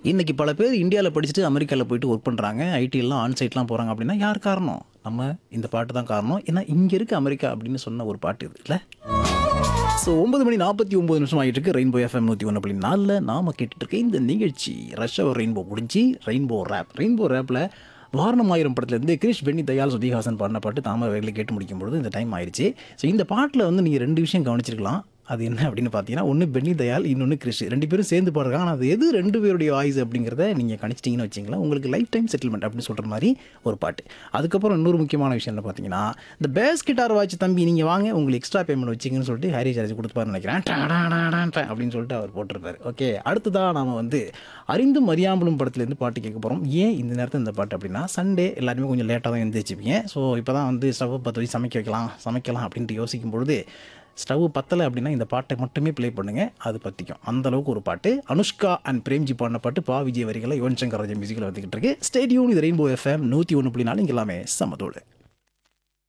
இன்னைக்கு பல பேர் இந்தியாவில் படிச்சுட்டு அமெரிக்காவில் போயிட்டு ஒர்க் பண்ணுறாங்க ஐடிலாம் ஆன்சைட்லாம் போகிறாங்க அப்படின்னா யார் காரணம் நம்ம இந்த பாட்டு தான் காரணம் ஏன்னா இங்கே இருக்க அமெரிக்கா அப்படின்னு சொன்ன ஒரு பாட்டு இது இல்லை ஸோ ஒன்பது மணி நாற்பத்தி ஒம்பது நிமிஷம் ஆகிட்டு இருக்கு ரெயின்போ எஃப்எம் நூற்றி ஒன்று அப்படி நாளில் நாம கேட்டுட்டு இருக்க இந்த நிகழ்ச்சி ரஷ் அவர் ரெயின்போ முடிஞ்சு ரெயின்போ ரேப் ரெயின்போ ரேப்பில் வாரணம் ஆயிரம் படத்துலேருந்து கிரிஷ் பென்னி தயால் சுதிஹாசன் பாடின பாட்டு தாமரை வகையில் கேட்டு முடிக்கும் பொழுது இந்த டைம் ஆயிடுச்சு ஸோ இந்த பாட்டில் வந்து நீங்கள் ரெண்டு விஷயம் கவனிச்சிருக்கலாம் அது என்ன அப்படின்னு பார்த்தீங்கன்னா ஒன்று பென்னி தயால் இன்னொன்று கிறிஷ் ரெண்டு பேரும் சேர்ந்து பாடுறாங்க ஆனால் அது எது ரெண்டு பேருடைய வாய்ஸ் அப்படிங்கிறத நீங்கள் கணிச்சிட்டிங்கன்னு வச்சிங்களேன் உங்களுக்கு லைஃப் டைம் செட்டில்மெண்ட் அப்படின்னு சொல்கிற மாதிரி ஒரு பாட்டு அதுக்கப்புறம் இன்னொரு முக்கியமான விஷயம் என்ன பார்த்தீங்கன்னா இந்த பேஸ் கிட்டார் வாட்ச் தம்பி நீங்கள் வாங்க உங்களுக்கு எக்ஸ்ட்ரா பேமெண்ட் வச்சிங்கன்னு சொல்லிட்டு ஹரி சார்ஜ் கொடுத்துப்பாருன்னு நினைக்கிறேன் டா, டா, டா, டா, டா அப்படின்னு சொல்லிட்டு அவர் போட்டிருப்பாரு ஓகே அடுத்ததாக நாம் வந்து அறிந்தும் அறியாமலும் படத்துலேருந்து பாட்டு கேட்க போகிறோம் ஏன் இந்த நேரத்தில் இந்த பாட்டு அப்படின்னா சண்டே எல்லாருமே கொஞ்சம் லேட்டாக தான் எழுந்திரிச்சிப்பீங்க ஸோ இப்போ தான் வந்து ஸ்டவ் பற்ற வச்சு சமைக்க வைக்கலாம் சமைக்கலாம் அப்படின்ட்டு யோசிக்கும் பொழுது ஸ்டவ் பத்தலை அப்படின்னா இந்த பாட்டை மட்டுமே ப்ளே பண்ணுங்கள் அது பற்றிக்கும் அந்த அளவுக்கு ஒரு பாட்டு அனுஷ்கா அண்ட் பிரேம்ஜி பாடின பாட்டு பா விஜய் வரிகளை யுவன் சங்கர் ராஜா மியூசிக்கில் வந்துக்கிட்டு இருக்கு ஸ்டேடியூன் இது ரெயின்போ எஃப்எம் நூற்றி ஒன்று புள்ளி நாலு இங்கே எல்லாமே சமத்தோடு